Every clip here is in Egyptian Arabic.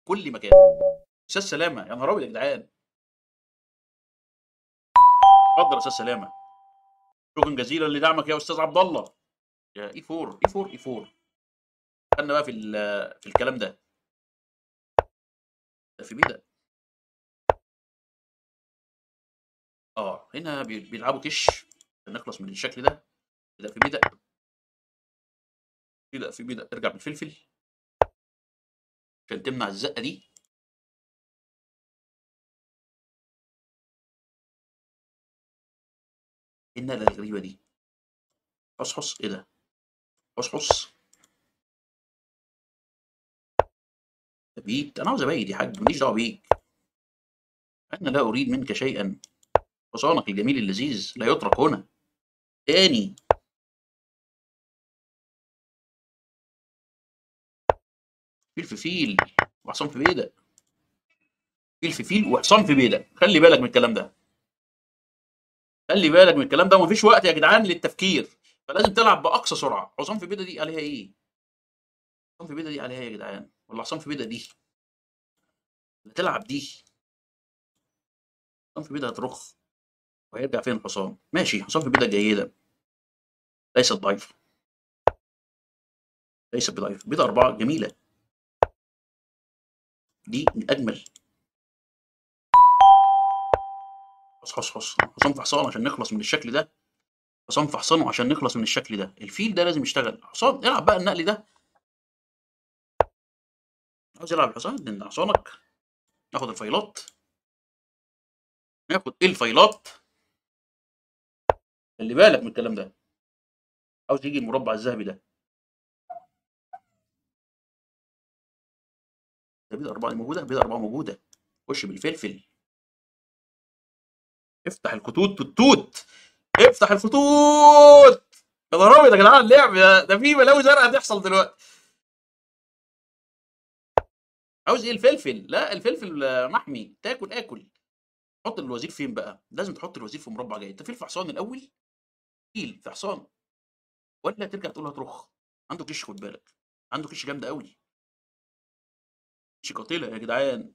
كل مكان استاذ سلامه يا نهار ابيض يا جدعان اتفضل يا استاذ سلامه شكرا جزيلا لدعمك يا استاذ عبد الله يا اي 4 اي 4 اي 4 خدنا بقى في ال- في الكلام ده ده في بيدا اه هنا بي- بيلعبوا كش عشان نخلص من الشكل ده ده في بيدا بيدا في بيدا ارجع بالفلفل عشان تمنع الزقه دي ايه النقله الغريبه دي حص حص ايه ده حص حص بيت انا عاوز ابيت يا حاج ماليش دعوه بيك انا لا اريد منك شيئا حصانك الجميل اللذيذ لا يترك هنا تاني فيل في فيل وحصان في بيدق فيل في فيل وحصان في بيدق خلي بالك من الكلام ده خلي بالك من الكلام ده ومفيش وقت يا جدعان للتفكير فلازم تلعب باقصى سرعه حصان في بيدق دي عليها ايه حصان في بيدق دي عليها ايه يا جدعان ولا حصان في بيدق دي لا تلعب دي حصان في بيدق هترخ وهيرجع فين الحصان ماشي حصان في بيدق جيده ليست ضعيفه ليست بضعيفه بيضة أربعة جميلة دي من أجمل حص حص حص حصان في حصان عشان نخلص من الشكل ده حصان في حصان عشان نخلص من الشكل ده الفيل ده لازم يشتغل حصان العب بقى النقل ده عاوز يلعب الحصان لأن حصانك ناخد الفايلات ناخد ايه الفايلات خلي بالك من الكلام ده عاوز يجي المربع الذهبي ده ده بيضة أربعة موجودة بيضة أربعة موجودة خش بالفلفل افتح الخطوط توت افتح الخطوط يا نهار ابيض يا جدعان اللعب ده- ده في بلاوي زرقاء هتحصل دلوقتي عاوز ايه الفلفل لا الفلفل آه، محمي تاكل اكل حط الوزير فين بقى لازم تحط الوزير في مربع جاي انت فيل في حصان الاول فيل في حصان ولا ترجع تقول هترخ عنده كش خد بالك عنده كش جامده قوي كش قاتله يا جدعان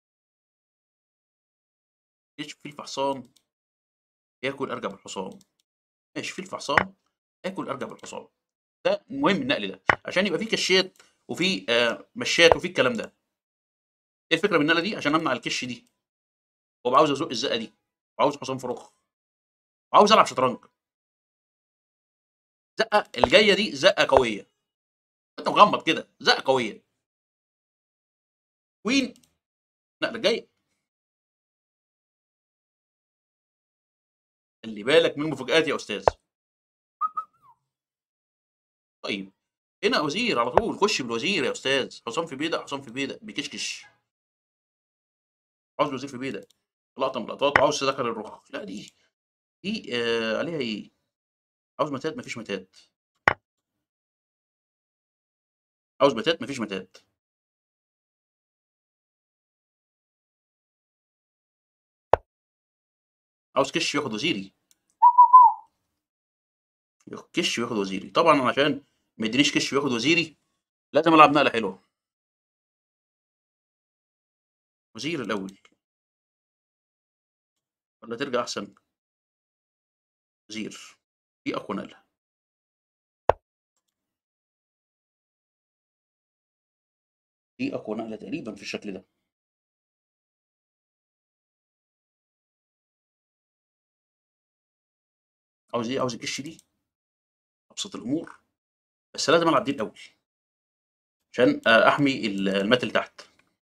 كش فيل في حصان ياكل ارجع بالحصان ماشي فيل في حصان اكل ارجع بالحصان ده مهم النقل ده عشان يبقى فيه كشات وفي آه مشات وفي الكلام ده ايه الفكره بالنقله دي عشان امنع الكش دي وابقى عاوز ازق الزقه دي وعاوز حصان فرخ وعاوز العب شطرنج زقه الجايه دي زقه قويه انت مغمض كده زقه قويه كوين نقله جايه خلي بالك من المفاجآت يا استاذ طيب هنا وزير على طول خش بالوزير يا استاذ حصان في بيدق حصان في بيدق بيكشكش عاوز وزير في بيدق لقطه من اللقطات وعاوز تذكر الرخ لا دي دي آه عليها ايه عاوز متات مفيش متات عاوز متات مفيش متات عاوز كش ياخد وزيري ياخد كش وياخد وزيري طبعا عشان ما يدينيش كش وياخد وزيري لازم العب نقله حلوه وزير الاول ولا ترجع احسن وزير دي اقوى نقله دي اقوى نقله تقريبا في الشكل ده عاوز ايه عاوز الكش دي ابسط الامور بس لازم العب دي الاول عشان آه، احمي ال- المات اللي تحت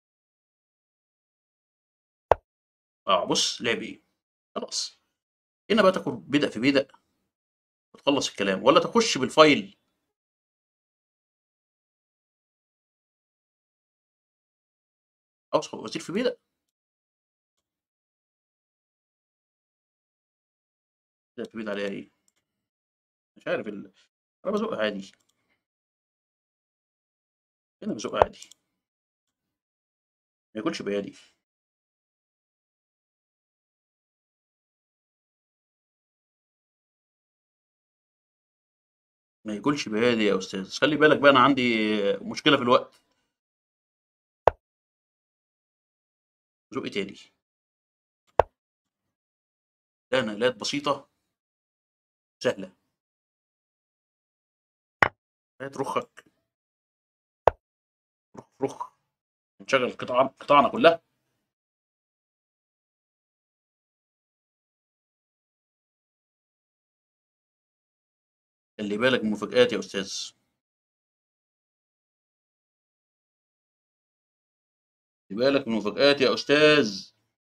اه بص لعب ايه خلاص هنا بقى تاخد بدأ في بدأ وتخلص الكلام ولا تخش بالفايل عاوز وزير في بدأ بدأ في بدأ عليها ايه مش عارف ال... انا بزق عادي هنا بزق عادي ما ياكلش بيادي ما ياكلش بيادي يا استاذ خلي بالك بقى انا عندي مشكله في الوقت زق تاني ده نقلات بسيطة سهلة هات رخك رخ رخ نشغل قطع قطعنا كلها خلي بالك من المفاجآت يا أستاذ خلي بالك من المفاجآت يا أستاذ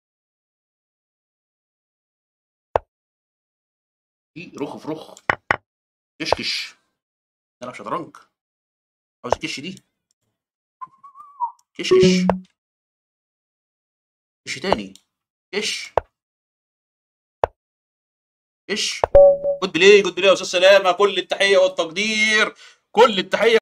في رخ في رخ كشكش نلعب شطرنج عاوز الكش دي كش كش كش تاني كش كش جود بلاي جود بلاي يا استاذ سلامه كل التحيه والتقدير كل التحيه